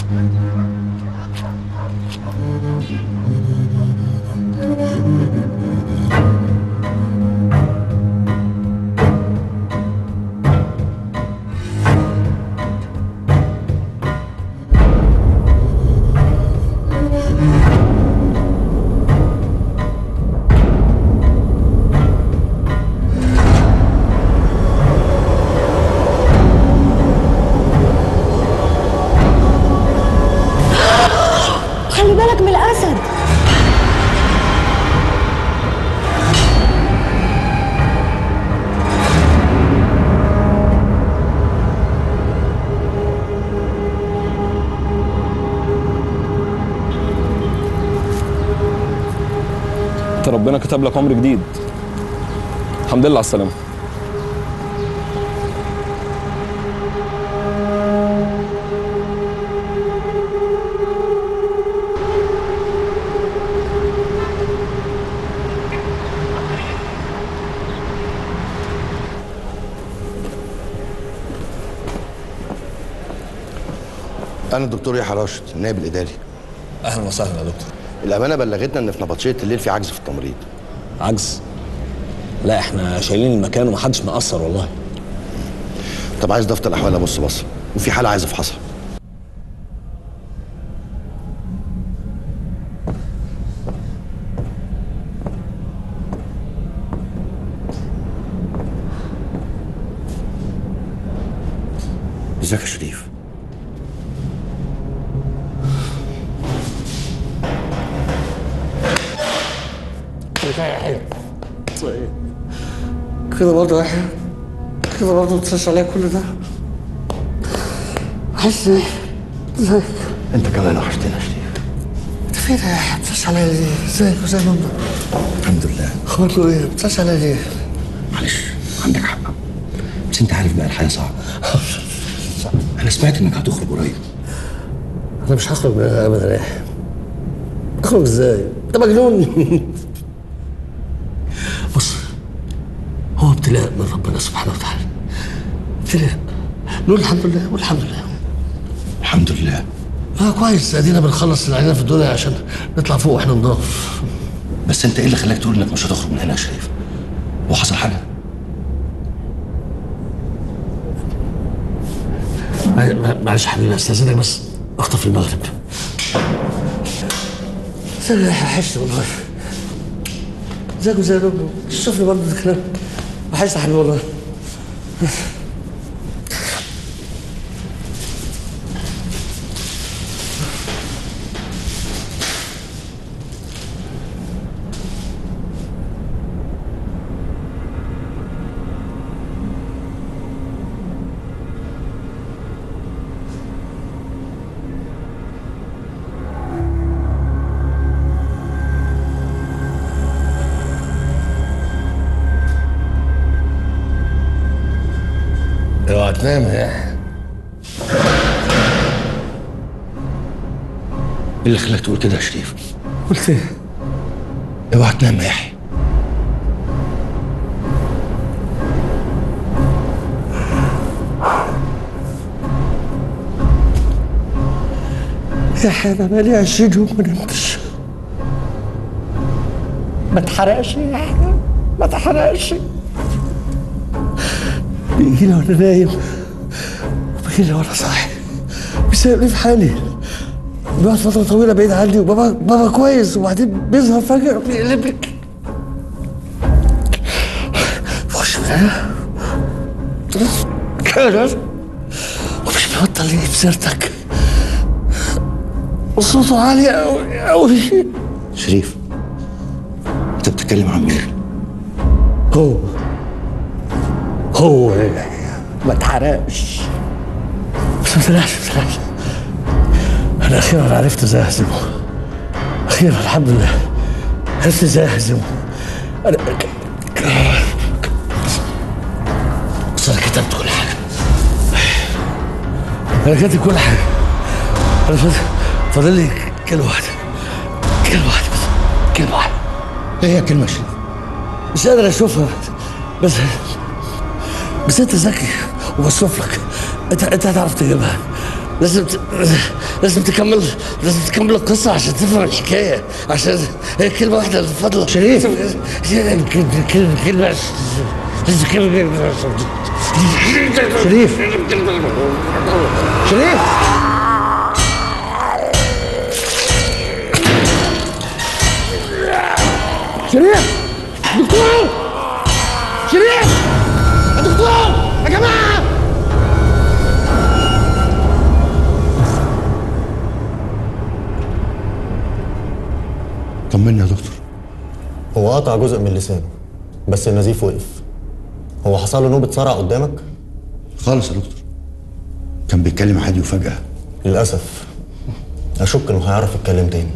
خلي بالك من الاسد انت ربنا كتب لك عمر جديد الحمد لله على السلامه انا الدكتور يحيى راشد النائب الاداري اهلا وسهلا يا دكتور الامانه بلغتنا ان في نبطشيه الليل في عجز في التمريض عجز لا احنا شايلين المكان ومحدش مقصر والله طب عايز دفتر الاحوال ابص بص وفي حاله عايز افحصها ازيك يا شريف كده برضه يا يحيى كده برضه بتسش عليا كل ده عايز ايه؟ ازيك؟ انت كمان وحشتنا يا شريف انت فين يا يحيى؟ بتسش عليا ليه؟ ازيك وزي ما انت؟ الحمد لله اخباركم ايه؟ بتسش عليا ليه؟ معلش عندك حق بس انت عارف بقى الحياه صعبه انا سمعت انك هتخرج قريب انا مش هخرج من هنا ابدا يا يحيى اخرج ازاي؟ انت مجنون بص هو ابتلاء من ربنا سبحانه وتعالى ابتلاء نقول الحمد لله والحمد لله الحمد لله اه كويس ادينا بنخلص اللي علينا في الدنيا عشان نطلع فوق واحنا نضاف بس انت ايه اللي خلاك تقول انك مش هتخرج من هنا يا شريف هو حصل حاجه مع- معلش يا حبيبي استاذنك بس اخطف المغرب استنى يا حشت والله ازيك وزي ربنا شوفني برضه ده كلام وحشت يا حبيبي والله اوعى تنام يا ايه اللي خلاك تقول كده يا شريف قلت ايه؟ اوعى تنام يا يحيى يا حي انا بقالي 20 يوم ما نمتش ما تحرقش يا حي ما تحرقش بيجي لي وانا نايم وبيجي لي وانا صاحي بيسيبني في حالي بيقعد فترة طويلة بعيد عني وبابا بابا كويس وبعدين بيظهر فجأة بيقلبني بخش من هنا كده ومش بيبطل يجيب سيرتك وصوته عالي قوي قوي شريف انت بتتكلم عن مين هو هو ما اتحرقش بس ما تلاش ما تلاش انا اخيرا عرفت ازاي اهزمه اخيرا الحمد لله عرفت ازاي اهزمه انا بس انا كتبت كل حاجه انا كاتب كل حاجه انا فاضل فاضل لي كلمه واحده كلمه واحده بس كلمه واحده ايه هي كلمه شريف مش قادر اشوفها بس بس انت ذكي وبصرف لك انت انت هتعرف تجيبها لازم ت... لازم تكمل لازم تكمل القصة عشان تفهم الحكاية عشان هي كلمة واحدة اللي فاضلة شريف كلمة كلمة لازم كلمة شريف شريف شريف دكتور شريف يا دكتور يا جماعة طمني يا دكتور هو قطع جزء من لسانه بس النزيف وقف هو حصل له نوبة صرع قدامك؟ خالص يا دكتور كان بيتكلم عادي وفجأة للأسف أشك إنه هيعرف يتكلم تاني